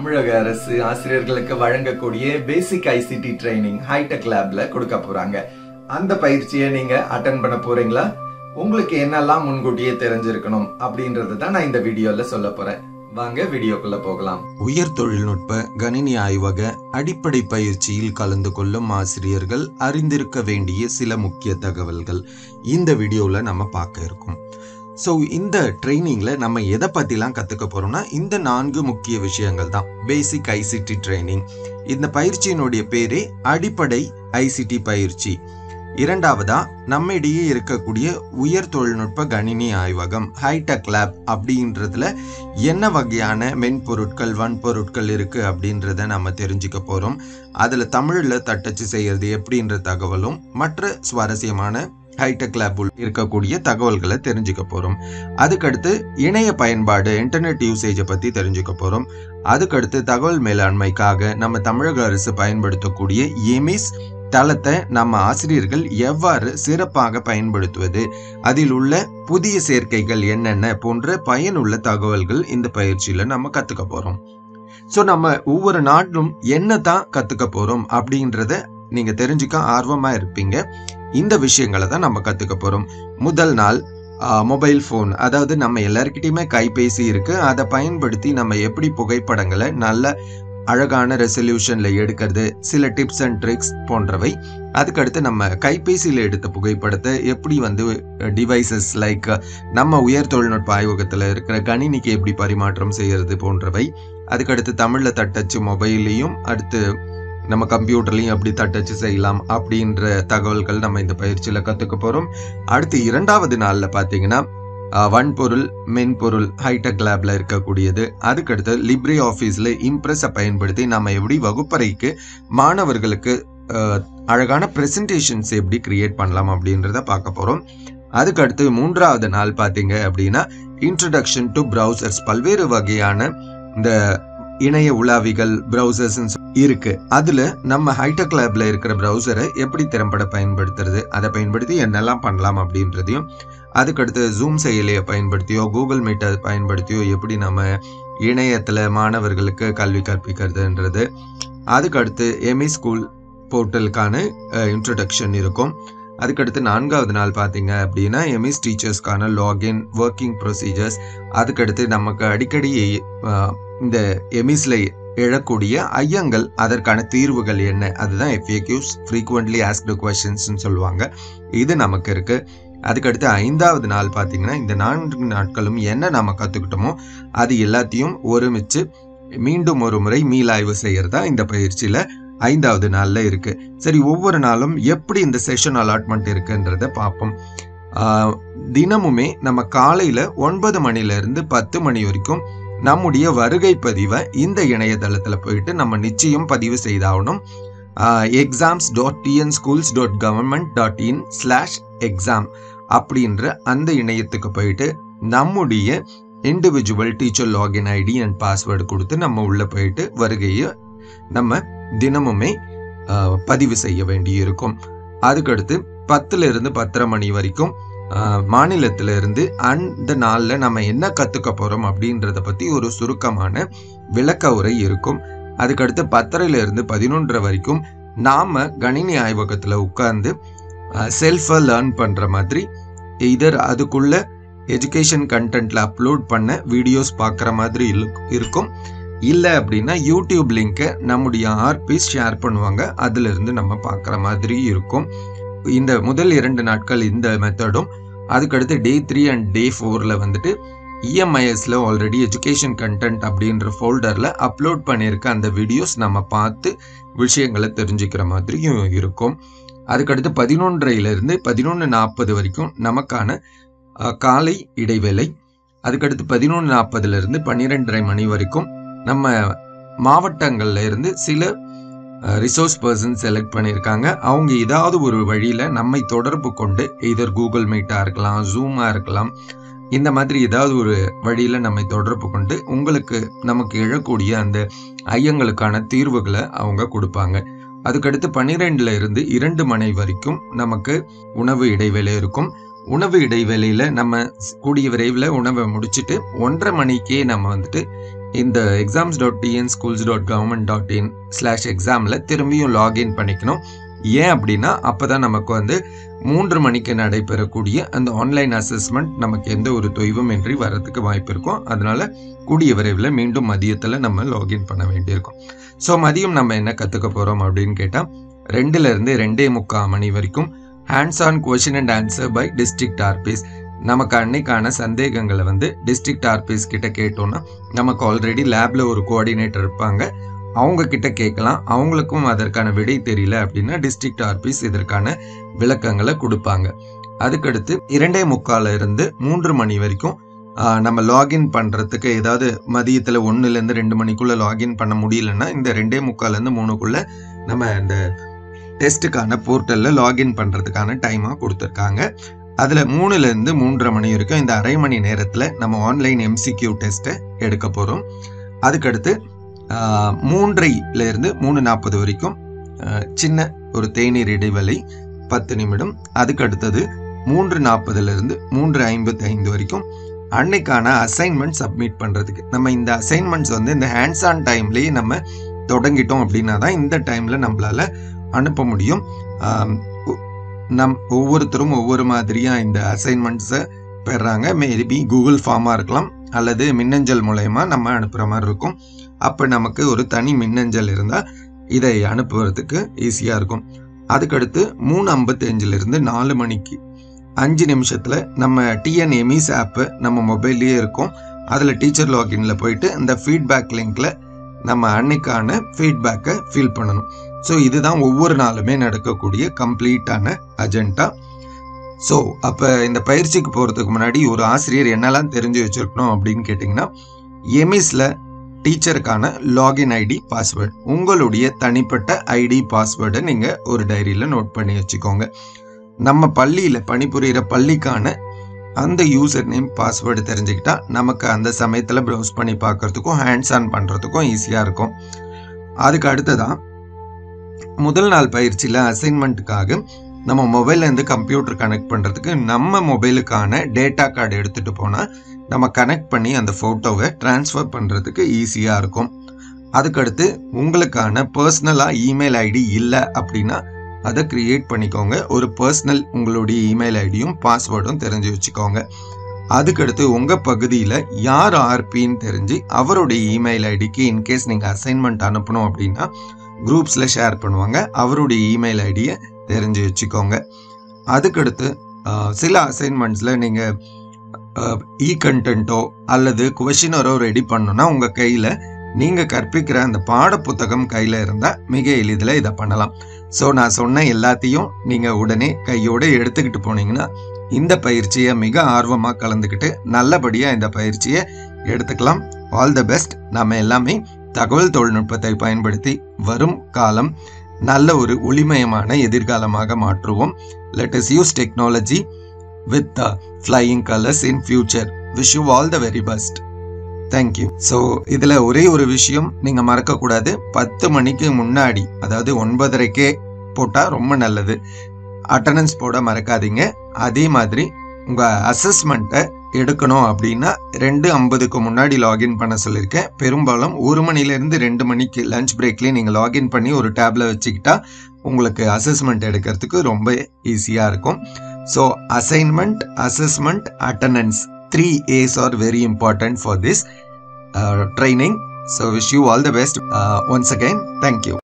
தமிழக அரசு ஆசிரியர்களுக்கு வழங்கக்கூடிய பேசிக் ஐசிடி ட்ரைனிங் ஹைடெக் லேப்ல கொடுக்க போறாங்க அந்த பயிற்சியை நீங்க அட்டன் பண்ண போறீங்களா உங்களுக்கு என்னெல்லாம் முன்கூட்டியே தெரிஞ்சிருக்கணும் அப்படின்றது தான் நான் இந்த வீடியோல சொல்ல போறேன் வாங்க வீடியோக்குள்ள போகலாம் உயர் தொழில்நுட்ப கணினி ஆய்வக அடிப்படை பயிற்சியில் கலந்து கொள்ளும் ஆசிரியர்கள் அறிந்திருக்க வேண்டிய சில முக்கிய தகவல்கள் இந்த வீடியோவில் நம்ம பார்க்க இருக்கோம் ஸோ இந்த ட்ரைனிங்கில் நம்ம எதை பற்றிலாம் கற்றுக்க போகிறோம்னா இந்த நான்கு முக்கிய விஷயங்கள் தான் பேசிக் ஐசிடி ட்ரைனிங் இந்த பயிற்சியினுடைய பேரே அடிப்படை ஐசிடி பயிற்சி இரண்டாவதா நம்மிடையே இருக்கக்கூடிய உயர் தொழில்நுட்ப கணினி ஆய்வகம் ஹைடெக் லேப் அப்படின்றதுல என்ன வகையான மென்பொருட்கள் வன்பொருட்கள் இருக்கு அப்படின்றத நம்ம தெரிஞ்சுக்க போறோம் அதுல தமிழ்ல தட்டச்சு செய்யறது எப்படின்ற தகவலும் மற்ற சுவாரஸ்யமான ஹைடெக் லேப் இருக்கக்கூடிய தகவல்களை தெரிஞ்சுக்க போறோம் அதுக்கடுத்து இணைய பயன்பாடு இன்டர்நெட் யூசேஜை பத்தி தெரிஞ்சுக்க போறோம் அதுக்கடுத்து தகவல் மேலாண்மைக்காக நம்ம தமிழக அரசு பயன்படுத்தக்கூடிய எமிஸ் தளத்தை நம்ம ஆசிரியர்கள் எவ்வாறு சிறப்பாக பயன்படுத்துவது அதில் உள்ள புதிய சேர்க்கைகள் என்னென்ன போன்ற பயனுள்ள தகவல்கள் இந்த பயிற்சியில நம்ம கத்துக்க போறோம் ஸோ நம்ம ஒவ்வொரு நாட்டிலும் என்ன தான் கத்துக்க போறோம் அப்படின்றத நீங்க தெரிஞ்சுக்க ஆர்வமா இருப்பீங்க இந்த விஷயங்களை தான் நம்ம கத்துக்க போறோம் முதல் நாள் மொபைல் ஃபோன் அதாவது நம்ம எல்லாருக்கிட்டையுமே கைபேசி இருக்கு அதை பயன்படுத்தி நம்ம எப்படி புகைப்படங்களை நல்ல அழகான ரெசல்யூஷன்ல எடுக்கிறது சில டிப்ஸ் அண்ட் ட்ரிக்ஸ் போன்றவை அதுக்கடுத்து நம்ம கைபேசியில் எடுத்த புகைப்படத்தை எப்படி வந்து டிவைசஸ் லைக் நம்ம உயர் தொழில்நுட்ப ஆய்வகத்தில் இருக்கிற கணினிக்கு எப்படி பரிமாற்றம் செய்யறது போன்றவை அதுக்கடுத்து தமிழில் தட்டச்சு மொபைல்லையும் அடுத்து நம்ம கம்ப்யூட்டர்லையும் எப்படி தட்டச்சு செய்யலாம் அப்படின்ற தகவல்கள் நம்ம இந்த பயிற்சியில் கற்றுக்க போகிறோம் அடுத்து இரண்டாவது நாளில் பார்த்தீங்கன்னா வன்பொருள் மென்பொருள் ஹைடெக் லேப்ல இருக்கக்கூடியது அதுக்கடுத்து லிப்ரே ஆஃபீஸில் இம்ப்ரெஸை பயன்படுத்தி நம்ம எப்படி வகுப்பறைக்கு மாணவர்களுக்கு அழகான ப்ரெசன்டேஷன்ஸ் எப்படி கிரியேட் பண்ணலாம் அப்படின்றத பார்க்க போகிறோம் அதுக்கடுத்து மூன்றாவது நாள் பார்த்தீங்க அப்படின்னா இன்ட்ரடக்ஷன் டு ப்ரௌசர்ஸ் பல்வேறு வகையான இந்த இணைய உலாவிகள் ப்ரௌசர்ஸ் இருக்கு அதுல நம்ம ஹைடெக் லேப்ல இருக்கிற ப்ரௌசரை எப்படி திறம்பட பயன்படுத்துறது அதை பயன்படுத்தி என்னெல்லாம் பண்ணலாம் அப்படின்றதையும் அதுக்கடுத்து ஜூம் செயலியை பயன்படுத்தியோ கூகுள் மீட்டை பயன்படுத்தியோ எப்படி நம்ம இணையத்துல மாணவர்களுக்கு கல்வி கற்பிக்கிறதுன்றது அதுக்கடுத்து எம்இ ஸ்கூல் போர்ட்டலுக்கான இன்ட்ரடக்ஷன் இருக்கும் அதுக்கடுத்து நான்காவது நாள் பார்த்தீங்க அப்படின்னா எம்இஸ் டீச்சர்ஸ்க்கான லாகின் ஒர்க்கிங் ப்ரொசீஜர்ஸ் அதுக்கடுத்து நமக்கு அடிக்கடி இந்த எமிஸ்ல எழக்கூடிய ஐயங்கள் அதற்கான தீர்வுகள் என்ன அதுதான் எஃப்ஏக்யூஸ் ஃப்ரீக்வெண்ட்லி ஆஸ்க்டு கொஷின்ஸ்னு சொல்லுவாங்க இது நமக்கு இருக்கு அதுக்கடுத்து ஐந்தாவது நாள் பார்த்தீங்கன்னா இந்த நான்கு நாட்களும் என்ன நம்ம கற்றுக்கிட்டோமோ அது எல்லாத்தையும் ஒருமிச்சு மீண்டும் ஒரு முறை மீளாய்வு செய்யறதா இந்த பயிற்சியில ஐந்தாவது நாள்ல இருக்கு சரி ஒவ்வொரு நாளும் எப்படி இந்த செஷன் அலாட்மெண்ட் இருக்குன்றத பார்ப்போம் தினமுமே நம்ம காலையில ஒன்பது மணில இருந்து பத்து மணி வரைக்கும் நம்முடைய வருகை பதிவை இந்த இணையதளத்துல போயிட்டு நம்ம நிச்சயம் பதிவு செய்தாகணும் exams dot TN schools dot government dot in slash exam அப்படின்ற அந்த இணையத்துக்கு போயிட்டு நம்முடைய individual teacher login ID and password கொடுத்து நம்ம உள்ள போயிட்டு வருகையை நம்ம தினமுமே பதிவு செய்ய வேண்டி இருக்கும் அதுக்கடுத்து பத்துல இருந்து பத்தரை மணி வரைக்கும் மாநிலத்தில இருந்து அந்த நாள்ல நம்ம என்ன கத்துக்க போறோம் அப்படின்றத பத்தி ஒரு சுருக்கமான விளக்க உரை இருக்கும் அதுக்கடுத்து பத்தரையில இருந்து பதினொன்றரை வரைக்கும் நாம கணினி ஆய்வகத்துல உட்கார்ந்து செல்ஃபா லேர்ன் பண்ற மாதிரி இதர் அதுக்குள்ள எஜுகேஷன் கண்டென்ட்ல அப்லோட் பண்ண வீடியோஸ் பார்க்குற மாதிரி இருக்கும் இல்லை அப்படின்னா யூடியூப் லிங்கை நம்முடைய ஆர்பிஸ் ஷேர் பண்ணுவாங்க அதுல இருந்து நம்ம பார்க்குற மாதிரி இருக்கும் இந்த முதல் இரண்டு நாட்கள் இந்த மெத்தடும் அதுக்கடுத்து டே த்ரீ அண்ட் டே ஃபோரில் வந்துட்டு இஎம்ஐஎஸ்ல ஆல்ரெடி எஜுகேஷன் கண்டென்ட் அப்படின்ற ஃபோல்டரில் அப்லோட் பண்ணியிருக்க அந்த வீடியோஸ் நம்ம பார்த்து விஷயங்களை தெரிஞ்சுக்கிற மாதிரியும் இருக்கும் அதுக்கடுத்து பதினொன்றையிலிருந்து பதினொன்று நாற்பது வரைக்கும் நமக்கான காலை இடைவேளை அதுக்கடுத்து பதினொன்று நாற்பதுலேருந்து பன்னிரெண்டரை மணி வரைக்கும் நம்ம மாவட்டங்கள்ல இருந்து சில ரிசோர்ஸ் பர்சன் செலக்ட் பண்ணியிருக்காங்க அவங்க ஏதாவது ஒரு வழியில் நம்மை தொடர்பு கொண்டு இதர் கூகுள் மீட்டாக இருக்கலாம் ஜூமாக இருக்கலாம் இந்த மாதிரி ஏதாவது ஒரு வழியில் நம்மை தொடர்பு கொண்டு உங்களுக்கு நமக்கு எழக்கூடிய அந்த ஐயங்களுக்கான தீர்வுகளை அவங்க கொடுப்பாங்க அதுக்கடுத்து பன்னிரெண்டுல இருந்து இரண்டு மணி வரைக்கும் நமக்கு உணவு இடைவேளை இருக்கும் உணவு இடைவேளையில நம்ம கூடிய விரைவில் உணவை முடிச்சுட்டு ஒன்றரை மணிக்கே நம்ம வந்துட்டு இந்த exams dot TN schools dot government dot in slash எக்ஸாமில் திரும்பியும் லாகின் பண்ணிக்கணும் ஏன் அப்படின்னா அப்போ தான் நமக்கு வந்து மூன்று மணிக்கு நடைபெறக்கூடிய அந்த ஆன்லைன் அசஸ்மெண்ட் நமக்கு எந்த ஒரு தொய்வும் இன்றி வரதுக்கு வாய்ப்பு இருக்கும் அதனால கூடிய விரைவில் மீண்டும் மதியத்தில் நம்ம லாகின் பண்ண வேண்டியிருக்கும் ஸோ மதியம் நம்ம என்ன கற்றுக்க போகிறோம் அப்படின்னு கேட்டால் ரெண்டுலேருந்து ரெண்டே முக்கால் மணி வரைக்கும் hands on question and answer by district RPs நமக்கு அன்னைக்கான சந்தேகங்களை வந்து டிஸ்ட்ரிக்ட் ஆர்பிஸ் கிட்ட கேட்டோம்னா நமக்கு ஆல்ரெடி லேப்ல ஒரு கோஆர்டினேட்டர் இருப்பாங்க அவங்க கிட்ட கேட்கலாம் அவங்களுக்கும் அதற்கான விடை தெரியல அப்படின்னா டிஸ்ட்ரிக்ட் ஆர்பிஸ் இதற்கான விளக்கங்களை கொடுப்பாங்க அதுக்கடுத்து இரண்டே முக்கால இருந்து மூன்று மணி வரைக்கும் ஆஹ், நம்ம லாகின் பண்றதுக்கு ஏதாவது மதியத்துல ஒண்ணுல இருந்து ரெண்டு மணிக்குள்ள லாகின் பண்ண முடியலன்னா இந்த ரெண்டே முக்கால இருந்து மூணுக்குள்ள நம்ம இந்த டெஸ்ட்டுக்கான போர்ட்டல்ல லாகின் பண்றதுக்கான டைமா கொடுத்துருக்காங்க அதுல மூணுல இருந்து மூன்றரை மணி வரைக்கும் இந்த அரை மணி நேரத்துல நம்ம ஆன்லைன் எம்சிக்யூ டெஸ்ட்டை எடுக்க போறோம் அதுக்கடுத்து ஆஹ், மூன்றைல இருந்து மூணு நாற்பது வரைக்கும் ஆஹ், சின்ன ஒரு தேநீர் இடைவெளி பத்து நிமிடம் அதுக்கு அடுத்தது மூன்று நாற்பதுல இருந்து மூன்று ஐம்பத்தி ஐந்து வரைக்கும் அன்னைக்கான அசைன்மெண்ட் சப்மிட் பண்றதுக்கு நம்ம இந்த அசைன்மெண்ட்ஸ் வந்து இந்த ஹேண்ட்ஸ் ஆன் டைம்லயே நம்ம தொடங்கிட்டோம் அப்படின்னா தான் இந்த டைம்ல நம்மளால அனுப்ப முடியும் ஆம், ஒ- நம் ஒவ்வொருத்தரும் ஒவ்வொரு மாதிரியா இந்த அசைன்மெண்ட்ஸை பெறாங்க மேபி கூகுள் ஃபார்மாக இருக்கலாம் அல்லது மின்னஞ்சல் மூலயமா நம்ம அனுப்புகிற மாதிரி இருக்கும் அப்போ நமக்கு ஒரு தனி மின்னஞ்சல் இருந்தால் இதை அனுப்புவதற்கு ஈஸியாக இருக்கும் அதுக்கடுத்து மூணு ஐம்பத்தஞ்சிலிருந்து நாலு மணிக்கு அஞ்சு நிமிஷத்தில் நம்ம டிஎன் எமிஸ் ஆப்பு நம்ம மொபைல்லையே இருக்கும் அதில் டீச்சர் லாகின்ல போயிட்டு இந்த ஃபீட்பேக் லிங்க்ல நம்ம அன்னைக்கான ஃபீட்பேக்கை ஃபில் பண்ணணும் ஸோ இதுதான் ஒவ்வொரு நாளுமே நடக்கக்கூடிய கம்ப்ளீட்டான அஜெண்டா ஸோ அப்போ இந்த பயிற்சிக்கு போகிறதுக்கு முன்னாடி ஒரு ஆசிரியர் என்னெல்லாம் தெரிஞ்சு வச்சிருக்கணும் அப்படின்னு கேட்டிங்கன்னா எமிஸில் டீச்சருக்கான லாகின் ஐடி பாஸ்வேர்டு உங்களுடைய தனிப்பட்ட ஐடி பாஸ்வேர்டை நீங்கள் ஒரு டைரியில் நோட் பண்ணி வச்சுக்கோங்க நம்ம பள்ளியில் பணிபுரிகிற பள்ளிக்கான அந்த யூசர் நேம் பாஸ்வேர்டு தெரிஞ்சுக்கிட்டா நமக்கு அந்த சமயத்தில் ப்ரௌஸ் பண்ணி பார்க்கறதுக்கும் ஹேண்ட்ஸ் ஆன் பண்ணுறதுக்கும் ஈஸியாக இருக்கும் அதுக்கு அடுத்ததான் முதல் நாள் பயிற்சியில் அசைன்மெண்ட்டுக்காக நம்ம மொபைல்ல இருந்து கம்ப்யூட்டர் கனெக்ட் பண்ணுறதுக்கு நம்ம மொபைலுக்கான டேட்டா கார்டு எடுத்துகிட்டு போனால் நம்ம கனெக்ட் பண்ணி அந்த ஃபோட்டோவை ட்ரான்ஸ்ஃபர் பண்ணுறதுக்கு ஈஸியாக இருக்கும் அதுக்கடுத்து உங்களுக்கான பர்சனலாக இமெயில் ஐடி இல்லை அப்படின்னா அதை கிரியேட் பண்ணிக்கோங்க ஒரு பர்சனல் உங்களுடைய இமெயில் ஐடியும் பாஸ்வேர்டும் தெரிஞ்சு வச்சுக்கோங்க அதுக்கடுத்து உங்கள் பகுதியில் யார் ஆர்பின்னு தெரிஞ்சு அவருடைய இமெயில் ஐடிக்கு இன்கேஸ் நீங்கள் அசைன்மெண்ட் அனுப்பணும் அப்படின்னா குரூப்ஸில் ஷேர் பண்ணுவாங்க அவருடைய இமெயில் ஐடியை தெரிஞ்சு வச்சுக்கோங்க அதுக்கடுத்து ஆஹ், சில அசைன்மெண்ட்ஸில் நீங்கள் இ கண்டென்ட்டோ அல்லது கொஷினரோ ரெடி பண்ணணும்னா உங்கள் கையில் நீங்கள் கற்பிக்கிற அந்த பாடப்புத்தகம் கையில் இருந்தால் மிக எளிதில் இதை பண்ணலாம் ஸோ நான் சொன்ன எல்லாத்தையும் நீங்கள் உடனே கையோடு எடுத்துக்கிட்டு போனீங்கன்னா இந்த பயிற்சியை மிக ஆர்வமாக கலந்துக்கிட்டு நல்லபடியாக இந்த பயிற்சியை எடுத்துக்கலாம் ஆல் த பெஸ்ட் நம்ம எல்லாமே தகவல் தொழில்நுட்பத்தை பயன்படுத்தி வரும் காலம் நல்ல ஒரு ஒளிமயமான எதிர்காலமாக மாற்றுவோம் let is use technology with flying colours in future wish you all the very best thank you so இதில் ஒரே ஒரு விஷயம் நீங்கள் மறக்கக்கூடாது பத்து மணிக்கு முன்னாடி அதாவது ஒன்பதரைக்கே போட்டால் ரொம்ப நல்லது அட்டண்டன்ஸ் போட மறக்காதீங்க அதே மாதிரி உங்கள் அசஸ்மெண்ட்டை எடுக்கணும் அப்படின்னா ரெண்டு ஐம்பதுக்கு முன்னாடி லாகின் பண்ண சொல்லியிருக்கேன் பெரும்பாலும் ஒரு மணிலேருந்து ரெண்டு மணிக்கு லஞ்ச் பிரேக்லேயே நீங்கள் லாகின் பண்ணி ஒரு டேப்ல வச்சுக்கிட்டா உங்களுக்கு அசஸ்மெண்ட் எடுக்கிறதுக்கு ரொம்ப ஈஸியாக இருக்கும் so assignment assessment attendance three A's are very important for this training so wish you all the best once again thank you